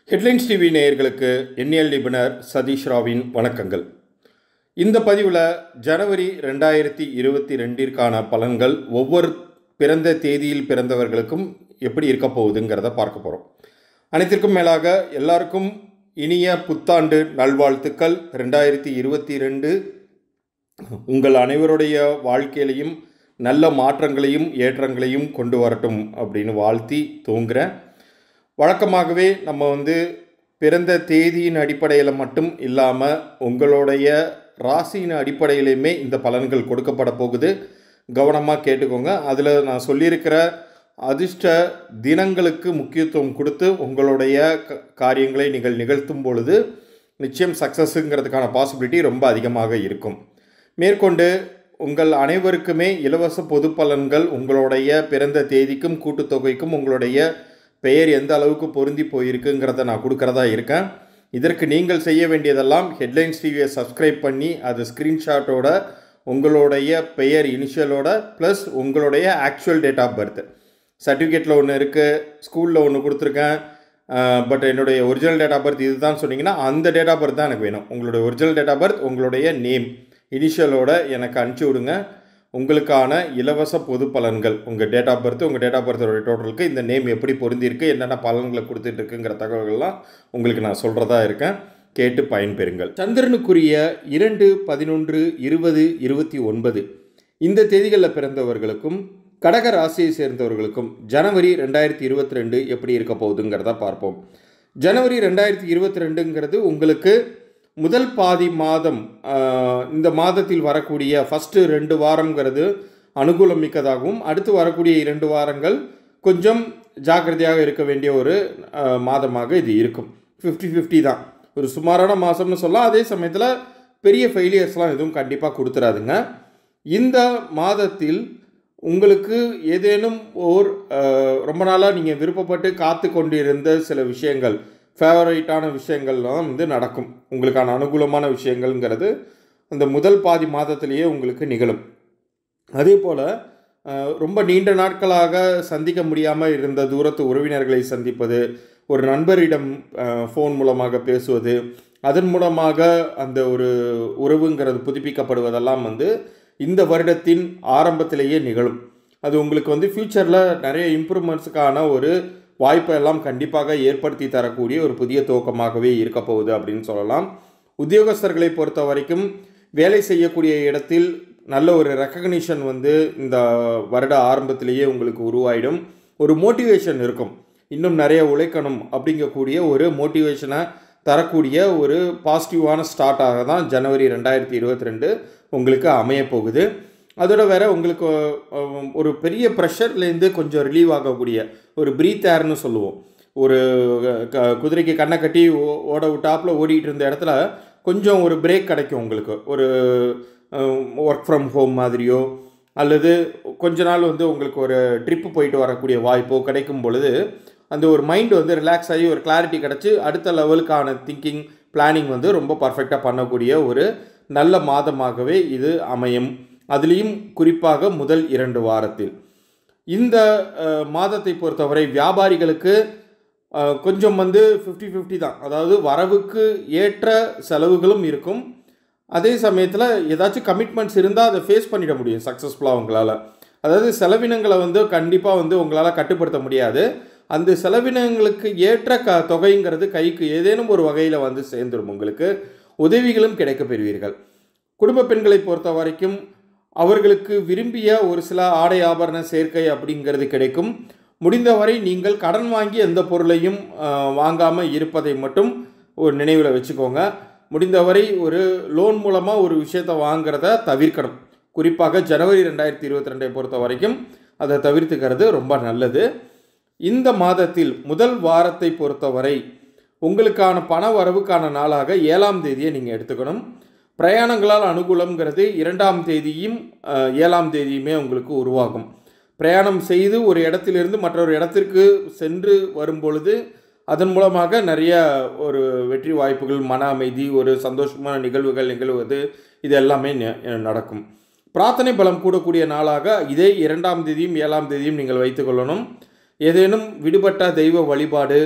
headlines TV நேயர்களுக்கு எண்ணியல் நிபுணர் சதீஷ் ராவின் வணக்கங்கள் இந்த பதிவில் ஜனவரி ரெண்டாயிரத்தி இருபத்தி ரெண்டிற்கான பலன்கள் ஒவ்வொரு பிறந்த தேதியில் பிறந்தவர்களுக்கும் எப்படி இருக்க போகுதுங்கிறத பார்க்க போகிறோம் அனைத்திற்கும் மேலாக எல்லாருக்கும் இனிய புத்தாண்டு நல்வாழ்த்துக்கள் ரெண்டாயிரத்தி இருபத்தி ரெண்டு உங்கள் அனைவருடைய வாழ்க்கையிலையும் நல்ல மாற்றங்களையும் ஏற்றங்களையும் கொண்டு வரட்டும் அப்படின்னு வாழ்த்தி தூங்குறேன் வழக்கமாகவே நம்ம வந்து பிறந்த தேதியின் அடிப்படையில் மட்டும் இல்லாமல் உங்களுடைய ராசியின் அடிப்படையிலையுமே இந்த பலன்கள் கொடுக்கப்பட போகுது கவனமாக கேட்டுக்கோங்க அதில் நான் சொல்லியிருக்கிற அதிர்ஷ்ட தினங்களுக்கு முக்கியத்துவம் கொடுத்து உங்களுடைய க- காரியங்களை நீங்கள் நிகழ்த்தும் பொழுது நிச்சயம் சக்ஸஸுங்கிறதுக்கான பாசிபிலிட்டி ரொம்ப அதிகமாக இருக்கும் மேற்கொண்டு உங்கள் அனைவருக்குமே இலவச பொது பலன்கள் உங்களுடைய பிறந்த தேதிக்கும் கூட்டுத்தொகைக்கும் உங்களுடைய பெயர் எந்த அளவுக்கு பொருந்தி போயிருக்குங்கிறத நான் கொடுக்கறதா இருக்கேன் இதற்கு நீங்கள் செய்ய வேண்டியதெல்லாம் ஹெட்லைன்ஸ் டிவியை சப்ஸ்கிரைப் பண்ணி அது ஸ்க்ரீன்ஷாட்டோட உங்களுடைய பெயர் இனிஷியலோட ப்ளஸ் உங்களுடைய ஆக்சுவல் டேட் ஆஃப் பர்த் சர்டிஃபிகேட்டில் ஒன்று இருக்குது ஸ்கூலில் ஒன்று கொடுத்துருக்கேன் பட் என்னுடைய ஒரிஜினல் டேட் ஆஃப் பர்த் இதுதான் சொன்னீங்கன்னா அந்த டேட் ஆஃப் பர்த் தான் எனக்கு வேணும் உங்களுடைய ஒரிஜினல் டேட் ஆஃப் பர்த் உங்களுடைய நேம் இனிஷியலோட எனக்கு அனுப்பிச்சி விடுங்க உங்களுக்கான இலவச பொது பலன்கள் உங்கள் டேட் ஆஃப் பர்த் உங்கள் டேட் ஆஃப் பர்த்தோட டோட்டலுக்கு இந்த நேம் எப்படி பொருந்திருக்கு என்னென்ன பலன்களை கொடுத்துட்டு இருக்குங்கிற தகவல்கள்லாம் உங்களுக்கு நான் சொல்கிறதா இருக்கேன் கேட்டு பயன்பெறுங்கள் சந்திரனுக்குரிய இரண்டு பதினொன்று இருபது இருபத்தி ஒன்பது இந்த தேதிகளில் பிறந்தவர்களுக்கும் கடக ராசியை சேர்ந்தவர்களுக்கும் ஜனவரி ரெண்டாயிரத்தி இருபத்தி ரெண்டு எப்படி இருக்க போகுதுங்கிறத பார்ப்போம் ஜனவரி ரெண்டாயிரத்தி இருபத்தி ரெண்டுங்கிறது உங்களுக்கு முதல் பாதி மாதம் ஆஹ், இந்த மாதத்தில் வரக்கூடிய ஃபஸ்ட்டு ரெண்டு வாரங்கிறது அனுகூலம் மிக்கதாகவும் அடுத்து வரக்கூடிய இரண்டு வாரங்கள் கொஞ்சம் ஜாக்கிரதையாக இருக்க வேண்டிய ஒரு ஆஹ், மாதமாக இது இருக்கும் ஃபிஃப்டி ஃபிஃப்டி தான் ஒரு சுமாரான மாதம்னு சொல்லலாம் அதே சமயத்தில் பெரிய ஃபெயிலியர்ஸ்லாம் எதுவும் கண்டிப்பாக கொடுத்துறாதுங்க இந்த மாதத்தில் உங்களுக்கு ஏதேனும் ஓர் அஹ், ரொம்ப நாளாக நீங்கள் விருப்பப்பட்டு காத்து கொண்டிருந்த சில விஷயங்கள் ஃபேவரைட்டான விஷயங்கள்லாம் வந்து நடக்கும் உங்களுக்கான அனுகூலமான விஷயங்கள்ங்கிறது அந்த முதல் பாதி மாதத்திலேயே உங்களுக்கு நிகழும் அதே போல் ரொம்ப நீண்ட நாட்களாக சந்திக்க முடியாமல் இருந்த தூரத்து உறவினர்களை சந்திப்பது ஒரு நண்பரிடம் ஃபோன் மூலமாக பேசுவது அதன் மூலமாக அந்த ஒரு உறவுங்கிறது புதுப்பிக்கப்படுவதெல்லாம் வந்து இந்த வருடத்தின் ஆரம்பத்திலேயே நிகழும் அது உங்களுக்கு வந்து ஃப்யூச்சரில் நிறைய இம்ப்ரூவ்மெண்ட்ஸுக்கான ஒரு வாய்ப்பை எல்லாம் கண்டிப்பாக ஏற்படுத்தி தரக்கூடிய ஒரு புதிய துவக்கமாகவே இருக்க போகுது அப்படின்னு சொல்லலாம் உத்தியோகஸ்தர்களை பொறுத்த வரைக்கும் வேலை செய்யக்கூடிய இடத்தில் நல்ல ஒரு ரெக்கக்னிஷன் வந்து இந்த வருட ஆரம்பத்திலேயே உங்களுக்கு உருவாயிடும் ஒரு மோட்டிவேஷன் இருக்கும் இன்னும் நிறைய உழைக்கணும் அப்படிங்கக்கூடிய ஒரு மோட்டிவேஷனை தரக்கூடிய ஒரு பாசிட்டிவான ஸ்டார்ட்டாக தான் ஜனவரி ரெண்டாயிரத்தி இருபத்தி ரெண்டு உங்களுக்கு அமையப் போகுது அதோட வேற உங்களுக்கு அஹ், ஒரு பெரிய ப்ரெஷர்லேருந்து கொஞ்சம் ரிலீவ் ஆகக்கூடிய ஒரு ப்ரீத் ஏர்னு சொல்லுவோம் ஒரு க- குதிரைக்கு கண்ணை கட்டி ஓ- ஓட விட்டாப்புல ஓடிட்டு இருந்த இடத்துல கொஞ்சம் ஒரு பிரேக் கிடைக்கும் உங்களுக்கு ஒரு ஒர்க் ஃப்ரம் ஹோம் மாதிரியோ அல்லது கொஞ்ச நாள் வந்து உங்களுக்கு ஒரு ட்ரிப்பு போயிட்டு வரக்கூடிய வாய்ப்போ கிடைக்கும் பொழுது அந்த ஒரு மைண்ட் வந்து ரிலாக்ஸ் ஆகி ஒரு கிளாரிட்டி கிடச்சி அடுத்த லெவலுக்கான திங்கிங் பிளானிங் வந்து ரொம்ப பர்ஃபெக்டாக பண்ணக்கூடிய ஒரு நல்ல மாதமாகவே இது அமையும் அதுலேயும் குறிப்பாக முதல் இரண்டு வாரத்தில் இந்த அஹ், மாதத்தை பொறுத்தவரை வியாபாரிகளுக்கு அஹ், கொஞ்சம் வந்து ஃபிஃப்டி ஃபிஃப்டி தான் அதாவது வரவுக்கு ஏற்ற செலவுகளும் இருக்கும் அதே சமயத்தில் ஏதாச்சும் கமிட்மெண்ட்ஸ் இருந்தால் அதை ஃபேஸ் பண்ணிட முடியும் சக்ஸஸ்ஃபுல்லாக உங்களால் அதாவது செலவினங்களை வந்து கண்டிப்பாக வந்து உங்களால் கட்டுப்படுத்த முடியாது அந்த செலவினங்களுக்கு ஏற்ற க தொகைங்கிறது கைக்கு ஏதேனும் ஒரு வகையில் வந்து சேர்ந்துடும் உங்களுக்கு உதவிகளும் கிடைக்கப் பெறுவீர்கள் குடும்ப பெண்களை பொறுத்த வரைக்கும் அவர்களுக்கு விரும்பிய ஒரு சில ஆடை ஆபரண சேர்க்கை அப்படிங்கிறது கிடைக்கும் முடிந்தவரை நீங்கள் கடன் வாங்கி எந்த பொருளையும் வாங்காமல் இருப்பதை மட்டும் ஒரு நினைவில் வச்சுக்கோங்க முடிந்தவரை ஒரு லோன் மூலமாக ஒரு விஷயத்தை வாங்குறத தவிர்க்கணும் குறிப்பாக ஜனவரி ரெண்டாயிரத்தி இருபத்தி ரெண்டை பொறுத்த வரைக்கும் அதை தவிர்த்துக்கிறது ரொம்ப நல்லது இந்த மாதத்தில் முதல் வாரத்தை பொறுத்தவரை உங்களுக்கான பண வரவுக்கான நாளாக ஏழாம் தேதியை நீங்கள் எடுத்துக்கணும் பிரயாணங்களால் அனுகூலம்ங்கிறது இரண்டாம் தேதியும் அஹ், ஏழாம் தேதியுமே உங்களுக்கு உருவாகும் பிரயாணம் செய்து ஒரு இடத்திலிருந்து மற்றொரு இடத்திற்கு சென்று வரும் பொழுது அதன் மூலமாக நிறைய ஒரு வெற்றி வாய்ப்புகள் மன அமைதி ஒரு சந்தோஷமான நிகழ்வுகள் நிகழ்வது இது எல்லாமே ந- நடக்கும் பிரார்த்தனை பலம் கூடக்கூடிய நாளாக இதே இரண்டாம் தேதியும் ஏழாம் தேதியும் நீங்கள் வைத்துக்கொள்ளணும் ஏதேனும் விடுபட்ட தெய்வ வழிபாடு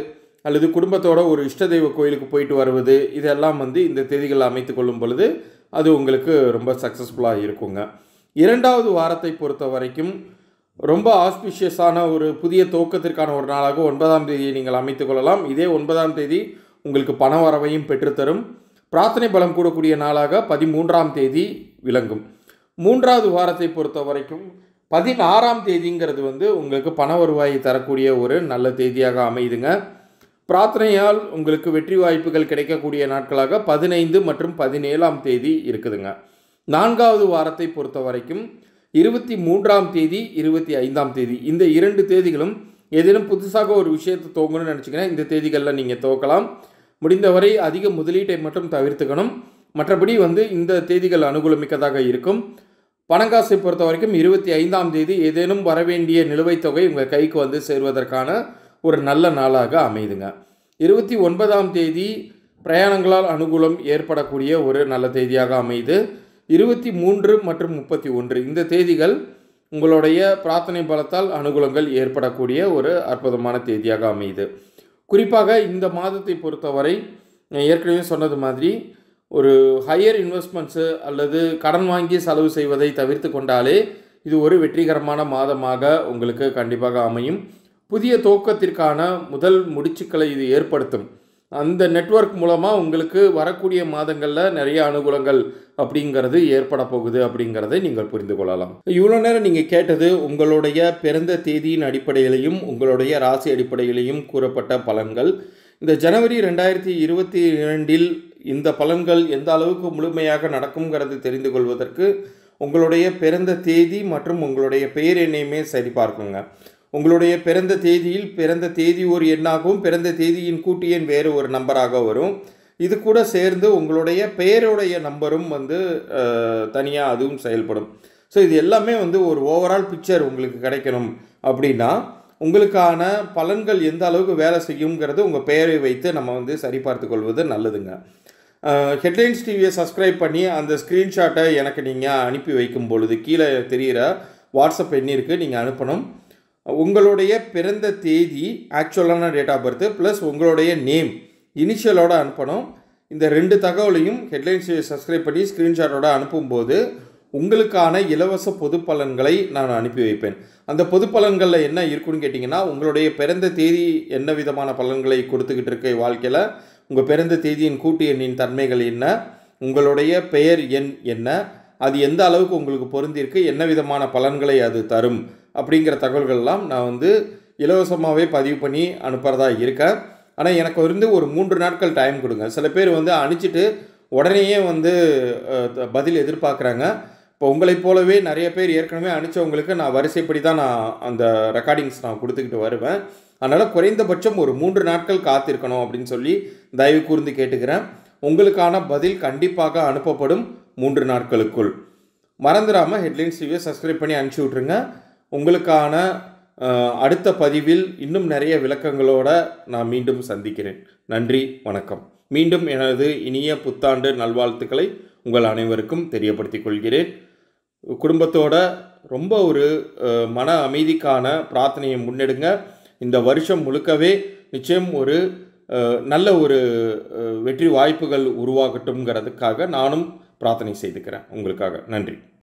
அல்லது குடும்பத்தோட ஒரு இஷ்ட தெய்வ கோயிலுக்கு போயிட்டு வருவது இதெல்லாம் வந்து இந்த தேதிகள் அமைத்து கொள்ளும் பொழுது அது உங்களுக்கு ரொம்ப சக்ஸஸ்ஃபுல்லாக இருக்குங்க இரண்டாவது வாரத்தை பொறுத்த வரைக்கும் ரொம்ப ஆஸ்பிஷியஸான ஒரு புதிய துவக்கத்திற்கான ஒரு நாளாக ஒன்பதாம் தேதியை நீங்கள் அமைத்துக் கொள்ளலாம் இதே ஒன்பதாம் தேதி உங்களுக்கு பண வரவையும் பெற்றுத்தரும் பிரார்த்தனை பலம் கூடக்கூடிய நாளாக பதிமூன்றாம் தேதி விளங்கும் மூன்றாவது வாரத்தை பொறுத்த வரைக்கும் பதினாறாம் தேதிங்கிறது வந்து உங்களுக்கு பண வருவாயை தரக்கூடிய ஒரு நல்ல தேதியாக அமையுதுங்க பிரார்த்தனையால் உங்களுக்கு வெற்றி வாய்ப்புகள் கிடைக்கக்கூடிய நாட்களாக பதினைந்து மற்றும் பதினேழாம் தேதி இருக்குதுங்க நான்காவது வாரத்தை பொறுத்த வரைக்கும் இருபத்தி மூன்றாம் தேதி இருபத்தி ஐந்தாம் தேதி இந்த இரண்டு தேதிகளும் ஏதேனும் புதுசாக ஒரு விஷயத்தை துவங்கணும்னு நினச்சிங்கன்னா இந்த தேதிகளில் நீங்கள் துவக்கலாம் முடிந்தவரை அதிக முதலீட்டை மட்டும் தவிர்த்துக்கணும் மற்றபடி வந்து இந்த தேதிகள் அனுகூலமிக்கதாக இருக்கும் பணங்காசை பொறுத்த வரைக்கும் இருபத்தி ஐந்தாம் தேதி ஏதேனும் வரவேண்டிய நிலுவைத் தொகை உங்கள் கைக்கு வந்து சேர்வதற்கான ஒரு நல்ல நாளாக அமையுதுங்க இருபத்தி ஒன்பதாம் தேதி பிரயாணங்களால் அனுகூலம் ஏற்படக்கூடிய ஒரு நல்ல தேதியாக அமையுது இருபத்தி மூன்று மற்றும் முப்பத்தி ஒன்று இந்த தேதிகள் உங்களுடைய பிரார்த்தனை பலத்தால் அனுகூலங்கள் ஏற்படக்கூடிய ஒரு அற்புதமான தேதியாக அமையுது குறிப்பாக இந்த மாதத்தை பொறுத்தவரை நான் ஏற்கனவே சொன்னது மாதிரி ஒரு ஹையர் இன்வெஸ்ட்மெண்ட்ஸு அல்லது கடன் வாங்கி செலவு செய்வதை தவிர்த்து கொண்டாலே இது ஒரு வெற்றிகரமான மாதமாக உங்களுக்கு கண்டிப்பாக அமையும் புதிய துவக்கத்திற்கான முதல் முடிச்சுக்களை இது ஏற்படுத்தும் அந்த நெட்வொர்க் மூலமாக உங்களுக்கு வரக்கூடிய மாதங்களில் நிறைய அனுகூலங்கள் அப்படிங்கிறது ஏற்பட போகுது அப்படிங்கிறதை நீங்கள் புரிந்து கொள்ளலாம் இவ்வளோ நேரம் நீங்கள் கேட்டது உங்களுடைய பிறந்த தேதியின் அடிப்படையிலையும் உங்களுடைய ராசி அடிப்படையிலையும் கூறப்பட்ட பலன்கள் இந்த ஜனவரி ரெண்டாயிரத்தி இருபத்தி இரண்டில் இந்த பலன்கள் எந்த அளவுக்கு முழுமையாக நடக்குங்கிறது தெரிந்து கொள்வதற்கு உங்களுடைய பிறந்த தேதி மற்றும் உங்களுடைய பெயர் எண்ணையுமே சரிபார்க்குங்க உங்களுடைய பிறந்த தேதியில் பிறந்த தேதி ஒரு எண்ணாகவும் பிறந்த தேதியின் கூட்டு எண் வேறு ஒரு நம்பராக வரும் இது கூட சேர்ந்து உங்களுடைய பெயருடைய நம்பரும் வந்து தனியாக அதுவும் செயல்படும் ஸோ இது எல்லாமே வந்து ஒரு ஓவரால் பிக்சர் உங்களுக்கு கிடைக்கணும் அப்படின்னா உங்களுக்கான பலன்கள் எந்த அளவுக்கு வேலை செய்யுங்கிறது உங்கள் பெயரை வைத்து நம்ம வந்து சரிபார்த்து கொள்வது நல்லதுங்க ஹெட்லைன்ஸ் டிவியை சப்ஸ்கிரைப் பண்ணி அந்த ஸ்க்ரீன்ஷாட்டை எனக்கு நீங்கள் அனுப்பி வைக்கும் பொழுது கீழே தெரிகிற வாட்ஸ்அப் எண்ணிற்கு நீங்கள் அனுப்பணும் உங்களுடைய பிறந்த தேதி ஆக்சுவலான டேட் ஆஃப் பர்த் ப்ளஸ் உங்களுடைய நேம் இனிஷியலோடு அனுப்பணும் இந்த ரெண்டு தகவலையும் ஹெட்லைன்ஸ் சப்ஸ்கிரைப் பண்ணி ஸ்க்ரீன்ஷாட்டோட அனுப்பும்போது உங்களுக்கான இலவச பொது பலன்களை நான் அனுப்பி வைப்பேன் அந்த பொது பலன்களில் என்ன இருக்குன்னு கேட்டிங்கன்னா உங்களுடைய பிறந்த தேதி என்ன விதமான பலன்களை கொடுத்துக்கிட்டு இருக்க வாழ்க்கையில் உங்கள் பிறந்த தேதியின் கூட்டு எண்ணின் தன்மைகள் என்ன உங்களுடைய பெயர் எண் என்ன அது எந்த அளவுக்கு உங்களுக்கு பொருந்திருக்கு என்ன விதமான பலன்களை அது தரும் அப்படிங்கிற தகவல்கள்லாம் நான் வந்து இலவசமாகவே பதிவு பண்ணி அனுப்புகிறதா இருக்கேன் ஆனால் எனக்கு வந்து ஒரு மூன்று நாட்கள் டைம் கொடுங்க சில பேர் வந்து அனுப்பிச்சிட்டு உடனேயே வந்து பதில் எதிர்பார்க்குறாங்க இப்போ உங்களைப் போலவே நிறைய பேர் ஏற்கனவே அனுப்பிச்சவங்களுக்கு நான் வரிசைப்படி தான் நான் அந்த ரெக்கார்டிங்ஸ் நான் கொடுத்துக்கிட்டு வருவேன் அதனால் குறைந்தபட்சம் ஒரு மூன்று நாட்கள் காத்திருக்கணும் அப்படின்னு சொல்லி தயவு கூர்ந்து கேட்டுக்கிறேன் உங்களுக்கான பதில் கண்டிப்பாக அனுப்பப்படும் மூன்று நாட்களுக்குள் மறந்துடாமல் ஹெட்லைன்ஸ் டிவியை சப்ஸ்கிரைப் பண்ணி அனுப்பிச்சி விட்ருங்க உங்களுக்கான அடுத்த பதிவில் இன்னும் நிறைய விளக்கங்களோட நான் மீண்டும் சந்திக்கிறேன் நன்றி வணக்கம் மீண்டும் எனது இனிய புத்தாண்டு நல்வாழ்த்துக்களை உங்கள் அனைவருக்கும் தெரியப்படுத்திக் கொள்கிறேன் குடும்பத்தோட ரொம்ப ஒரு மன அமைதிக்கான பிரார்த்தனையை முன்னெடுங்க இந்த வருஷம் முழுக்கவே நிச்சயம் ஒரு நல்ல ஒரு வெற்றி வாய்ப்புகள் உருவாகட்டும்ங்கிறதுக்காக நானும் பிரார்த்தனை செய்துக்கிறேன் உங்களுக்காக நன்றி